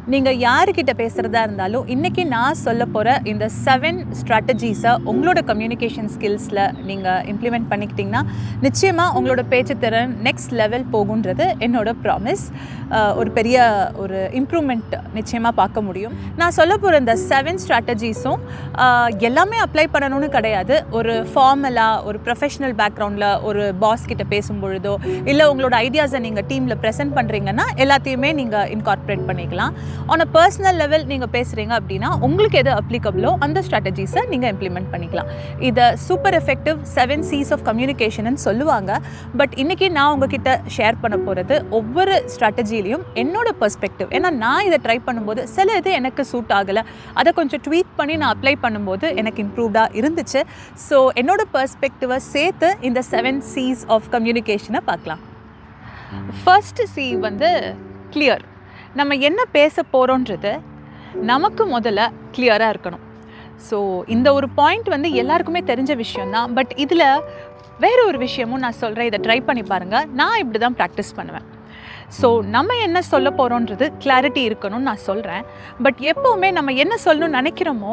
நீங்கள் யாருக்கிட்ட பேசுகிறதா இருந்தாலும் இன்றைக்கி நான் சொல்ல போகிற இந்த செவன் ஸ்ட்ராட்டஜிஸை உங்களோட கம்யூனிகேஷன் ஸ்கில்ஸில் நீங்கள் இம்ப்ளிமெண்ட் பண்ணிக்கிட்டிங்கன்னா நிச்சயமாக உங்களோட பேச்சு திறன் நெக்ஸ்ட் லெவல் போகுன்றது என்னோட ப்ராமிஸ் ஒரு பெரிய ஒரு இம்ப்ரூவ்மெண்ட் நிச்சயமாக பார்க்க முடியும் நான் சொல்ல போகிற இந்த செவன் ஸ்ட்ராட்டஜிஸும் எல்லாமே அப்ளை பண்ணணும்னு கிடையாது ஒரு ஃபார்மலாக ஒரு ப்ரொஃபஷனல் பேக்ரவுண்டில் ஒரு பாஸ் கிட்ட பேசும் பொழுதோ இல்லை உங்களோட ஐடியாஸை நீங்கள் டீமில் ப்ரெசென்ட் பண்ணுறீங்கன்னா எல்லாத்தையுமே நீங்கள் இன்கார்பரேட் பண்ணிக்கலாம் ஆன் அ பர்சனல் லெவல் நீங்கள் பேசுகிறீங்க அப்படின்னா உங்களுக்கு எது அப்ளிகபிளோ அந்த ஸ்ட்ராட்டஜிஸை நீங்கள் இம்ப்ளிமெண்ட் பண்ணிக்கலாம் இதை super effective seven Cs of communication சொல்லுவாங்க பட் இன்றைக்கி நான் உங்ககிட்ட ஷேர் பண்ண போகிறது ஒவ்வொரு ஸ்ட்ராட்டஜிலையும் என்னோட பெர்ஸ்பெக்டிவ் ஏன்னா நான் இதை ட்ரை பண்ணும்போது சில இது எனக்கு சூட் ஆகலை அதை கொஞ்சம் ட்வீட் பண்ணி நான் அப்ளை பண்ணும்போது எனக்கு இம்ப்ரூவ்டாக இருந்துச்சு ஸோ என்னோட பெர்ஸ்பெக்டிவை சேர்த்து இந்த செவன் சீஸ் ஆஃப் கம்யூனிகேஷனை பார்க்கலாம் ஃபர்ஸ்ட் சி வந்து கிளியர் நம்ம என்ன பேச போகிறோன்றது நமக்கு முதல்ல கிளியராக இருக்கணும் ஸோ இந்த ஒரு பாயிண்ட் வந்து எல்லாருக்குமே தெரிஞ்ச விஷயம்தான் பட் இதில் வேற ஒரு விஷயமும் நான் சொல்கிறேன் இதை ட்ரை பண்ணி பாருங்கள் நான் இப்படி தான் ப்ராக்டிஸ் பண்ணுவேன் ஸோ நம்ம என்ன சொல்ல போகிறோன்றது கிளாரிட்டி இருக்கணும்னு நான் சொல்கிறேன் பட் எப்போவுமே நம்ம என்ன சொல்லணும்னு நினைக்கிறோமோ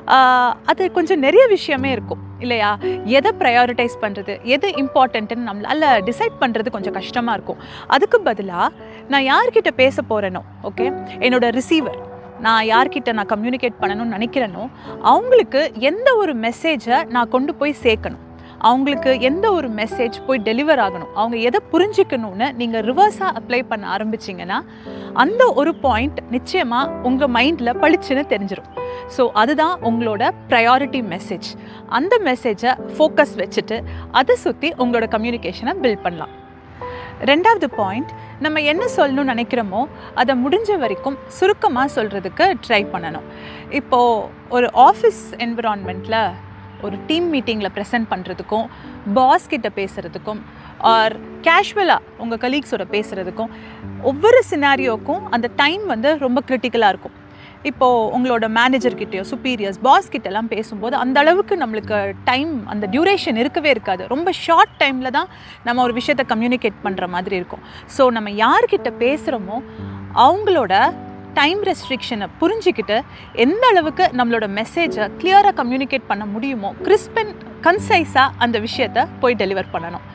அது கொஞ்சம் நிறைய விஷயமே இருக்கும் இல்லையா எதை ப்ரையாரிட்டைஸ் பண்ணுறது எது இம்பார்ட்டண்ட்டுன்னு நம்மளால் டிசைட் பண்ணுறது கொஞ்சம் கஷ்டமாக இருக்கும் அதுக்கு பதிலாக நான் யார்கிட்ட பேச போகிறேனோ ஓகே என்னோட ரிசீவர் நான் யார்கிட்ட நான் கம்யூனிகேட் பண்ணணும்னு நினைக்கிறேனோ அவங்களுக்கு எந்த ஒரு மெசேஜை நான் கொண்டு போய் சேர்க்கணும் அவங்களுக்கு எந்த ஒரு மெசேஜ் போய் டெலிவர் ஆகணும் அவங்க எதை புரிஞ்சுக்கணும்னு நீங்கள் ரிவர்ஸாக அப்ளை பண்ண ஆரம்பிச்சிங்கன்னா அந்த ஒரு பாயிண்ட் நிச்சயமாக உங்கள் மைண்டில் பளிச்சுன்னு தெரிஞ்சிடும் ஸோ அதுதான் உங்களோட ப்ரையாரிட்டி மெசேஜ் அந்த மெசேஜை ஃபோக்கஸ் வச்சுட்டு அதை சுற்றி உங்களோட கம்யூனிகேஷனை பில்ட் பண்ணலாம் ரெண்டாவது பாயிண்ட் நம்ம என்ன சொல்லணும்னு நினைக்கிறோமோ அதை முடிஞ்ச வரைக்கும் சுருக்கமாக சொல்கிறதுக்கு ட்ரை பண்ணணும் இப்போது ஒரு ஆஃபீஸ் என்விரான்மெண்ட்டில் ஒரு டீம் மீட்டிங்கில் ப்ரெசென்ட் பண்ணுறதுக்கும் பாஸ் கிட்ட பேசுகிறதுக்கும் ஆர் கேஷுவலாக உங்கள் கலீக்ஸோட பேசுகிறதுக்கும் ஒவ்வொரு சினாரியோக்கும் அந்த டைம் வந்து ரொம்ப க்ரிட்டிக்கலாக இருக்கும் இப்போது உங்களோட மேனேஜர்கிட்டயோ சுப்பீரியர்ஸ் பாஸ் கிட்டலாம் பேசும்போது அந்த அளவுக்கு நம்மளுக்கு டைம் அந்த டியூரேஷன் இருக்கவே இருக்காது ரொம்ப ஷார்ட் டைமில் தான் நம்ம ஒரு விஷயத்தை கம்யூனிகேட் பண்ணுற மாதிரி இருக்கும் ஸோ நம்ம யார்கிட்ட பேசுகிறோமோ அவங்களோட டைம் ரெஸ்ட்ரிக்ஷனை புரிஞ்சுக்கிட்டு எந்த அளவுக்கு நம்மளோட மெசேஜை கிளியராக கம்யூனிகேட் பண்ண முடியுமோ கிறிஸ்பன் கன்சைஸாக அந்த விஷயத்தை போய் டெலிவர் பண்ணணும்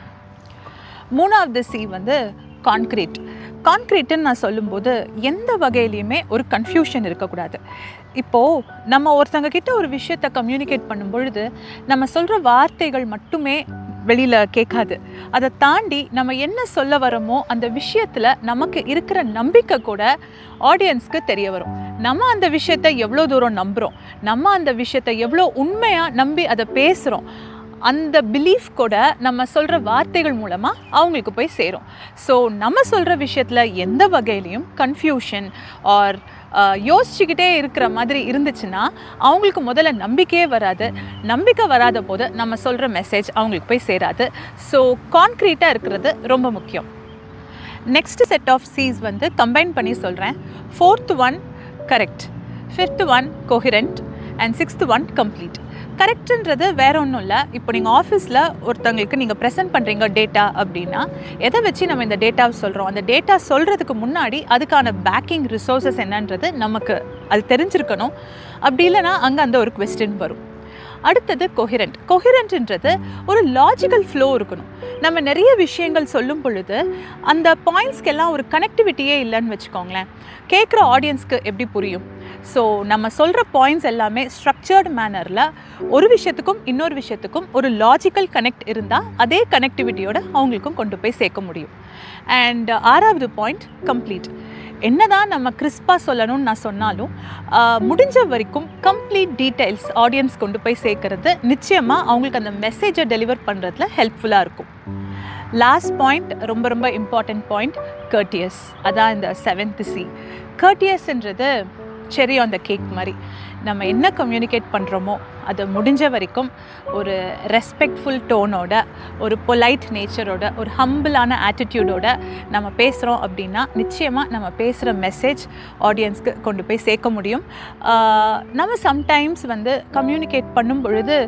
மூணாவது சி வந்து கான்க்ரீட் கான்க்ரீட்டுன்னு நான் சொல்லும்போது எந்த வகையிலையுமே ஒரு கன்ஃபியூஷன் இருக்கக்கூடாது இப்போது நம்ம ஒருத்தங்க கிட்ட ஒரு விஷயத்தை கம்யூனிகேட் பண்ணும் பொழுது நம்ம சொல்கிற வார்த்தைகள் மட்டுமே வெளியில் கேட்காது அதை தாண்டி நம்ம என்ன சொல்ல வரோமோ அந்த விஷயத்தில் நமக்கு இருக்கிற நம்பிக்கை கூட ஆடியன்ஸ்க்கு தெரிய வரும் நம்ம அந்த விஷயத்தை எவ்வளோ தூரம் நம்புகிறோம் நம்ம அந்த விஷயத்தை எவ்வளோ உண்மையாக நம்பி அதை பேசுகிறோம் அந்த பிலீஃப் கூட நம்ம சொல்கிற வார்த்தைகள் மூலமாக அவங்களுக்கு போய் சேரும் ஸோ நம்ம சொல்கிற விஷயத்தில் எந்த வகையிலையும் கன்ஃபியூஷன் ஆர் யோசிச்சுக்கிட்டே இருக்கிற மாதிரி இருந்துச்சுன்னா அவங்களுக்கு முதல்ல நம்பிக்கையே வராது நம்பிக்கை வராத போது நம்ம சொல்கிற மெசேஜ் அவங்களுக்கு போய் சேராது ஸோ கான்க்ரீட்டாக இருக்கிறது ரொம்ப முக்கியம் நெக்ஸ்ட் செட் ஆஃப் சீஸ் வந்து கம்பைன் பண்ணி சொல்கிறேன் fourth one correct fifth one coherent and sixth one complete கரெக்டுன்றது வேற ஒன்றும் இல்லை இப்போ நீங்கள் ஆஃபீஸில் ஒருத்தவங்களுக்கு நீங்கள் ப்ரெசென்ட் பண்ணுறீங்க டேட்டா அப்படின்னா எதை வச்சு நம்ம இந்த டேட்டாவை சொல்கிறோம் அந்த டேட்டா சொல்கிறதுக்கு முன்னாடி அதுக்கான பேக்கிங் ரிசோர்ஸஸ் என்னன்றது நமக்கு அது தெரிஞ்சிருக்கணும் அப்படி இல்லைன்னா அங்கே அந்த ஒரு கொஸ்டின் வரும் அடுத்தது கொஹிரண்ட் கொஹிரண்ட்ன்றது ஒரு லாஜிக்கல் ஃப்ளோ இருக்கணும் நம்ம நிறைய விஷயங்கள் சொல்லும் பொழுது அந்த பாயிண்ட்ஸ்க்கெல்லாம் ஒரு கனெக்டிவிட்டியே இல்லைன்னு வச்சுக்கோங்களேன் கேட்குற ஆடியன்ஸ்க்கு எப்படி புரியும் ஸோ நம்ம சொல்கிற பாயிண்ட்ஸ் எல்லாமே ஸ்ட்ரக்சர்டு மேனரில் ஒரு விஷயத்துக்கும் இன்னொரு விஷயத்துக்கும் ஒரு லாஜிக்கல் கனெக்ட் இருந்தால் அதே கனெக்டிவிட்டியோட அவங்களுக்கும் கொண்டு போய் சேர்க்க முடியும் அண்ட் ஆறாவது பாயிண்ட் கம்ப்ளீட் என்னதான் நம்ம கிறிஸ்பாக சொல்லணும்னு நான் சொன்னாலும் முடிஞ்ச வரைக்கும் கம்ப்ளீட் டீட்டெயில்ஸ் ஆடியன்ஸ் கொண்டு போய் சேர்க்கறது நிச்சயமாக அவங்களுக்கு அந்த மெசேஜை டெலிவர் பண்ணுறதுல ஹெல்ப்ஃபுல்லாக இருக்கும் லாஸ்ட் பாயிண்ட் ரொம்ப ரொம்ப இம்பார்ட்டண்ட் பாயிண்ட் கர்டியஸ் அதான் இந்த செவன்த் சி கர்டியஸ்ன்றது செரி ஆன் த கேக் மாதிரி நம்ம என்ன கம்யூனிகேட் பண்ணுறோமோ அதை முடிஞ்ச வரைக்கும் ஒரு ரெஸ்பெக்ட்ஃபுல் டோனோட ஒரு பொலைட் நேச்சரோட ஒரு ஹம்பிளான ஆட்டிடியூடோட நம்ம பேசுகிறோம் அப்படின்னா நிச்சயமாக நம்ம பேசுகிற மெசேஜ் ஆடியன்ஸ்க்கு கொண்டு போய் சேர்க்க முடியும் ஆஹ் நம்ம சம்டைம்ஸ் வந்து கம்யூனிகேட் பண்ணும் பொழுது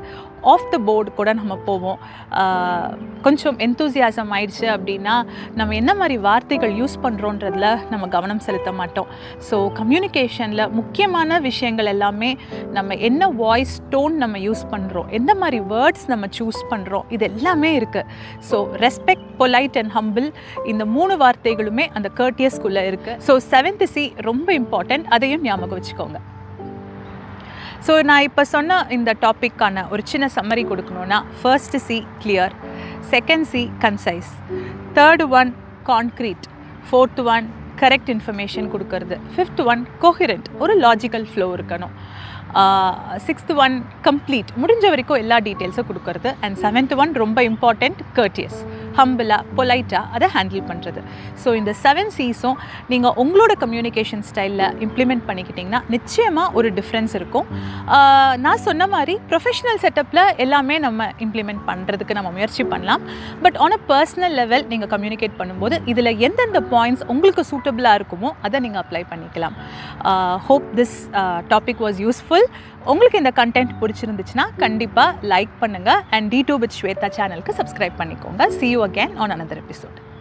ஆஃப் த போர்டு கூட நம்ம போவோம் ஆஹ் கொஞ்சம் எந்தூசியாசம் ஆயிடுச்சு அப்படின்னா நம்ம என்ன மாதிரி வார்த்தைகள் யூஸ் பண்ணுறோன்றதுல நம்ம கவனம் செலுத்த மாட்டோம் ஸோ கம்யூனிகேஷனில் முக்கியமான விஷயங்கள் எல்லாமே நம்ம என்ன வாய்ஸ் டோன் நம்ம யூஸ் பண்ணுறோம் எந்த மாதிரி வேர்ட்ஸ் நம்ம சூஸ் பண்ணுறோம் இது எல்லாமே இருக்குது so respect polite and humble இந்த மூணு வார்த்தைகளுமே அந்த கர்டியஸ்குள்ளே இருக்குது ஸோ செவன்த் சி ரொம்ப இம்பார்ட்டண்ட் அதையும் ஞாபகம் வச்சுக்கோங்க ஸோ நான் இப்போ சொன்ன இந்த டாப்பிக்கான ஒரு சின்ன சம்மரி கொடுக்கணுன்னா first C clear second C concise third one concrete fourth one correct information கொடுக்கறது ஃபிஃப்த் ஒன் கோஹிரண்ட் ஒரு லாஜிக்கல் ஃப்ளோ இருக்கணும் சிக்ஸ்த் ஒன் கம்ப்ளீட் முடிஞ்ச வரைக்கும் எல்லா டீட்டெயில்ஸும் கொடுக்கறது அண்ட் செவன்த் ஒன் ரொம்ப இம்பார்ட்டண்ட் கர்டியஸ் ஹம்பிளாக பொலைட்டாக அதை ஹேண்டில் பண்ணுறது ஸோ இந்த செவன் சீஸும் நீங்கள் உங்களோட கம்யூனிகேஷன் ஸ்டைலில் இம்ப்ளிமெண்ட் பண்ணிக்கிட்டிங்கன்னா நிச்சயமாக ஒரு டிஃப்ரென்ஸ் இருக்கும் ஆஹ் நான் சொன்ன மாதிரி ப்ரொஃபஷனல் செட்டப்பில் எல்லாமே நம்ம இம்ப்ளிமெண்ட் பண்ணுறதுக்கு நம்ம முயற்சி பண்ணலாம் but on a personal level நீங்கள் கம்யூனிகேட் பண்ணும்போது இதில் எந்தெந்த பாயிண்ட்ஸ் உங்களுக்கு சூட்டபிளாக இருக்குமோ அதை நீங்கள் அப்ளை பண்ணிக்கலாம் hope this topic was useful உங்களுக்கு இந்த கண்டென்ட் பிடிச்சிருந்துச்சுன்னா கண்டிப்பாக லைக் பண்ணுங்கள் அண்ட் டி டூ வித் ஸ்வேதா சேனலுக்கு சப்ஸ்கிரைப் பண்ணிக்கோங்க see you again on another episode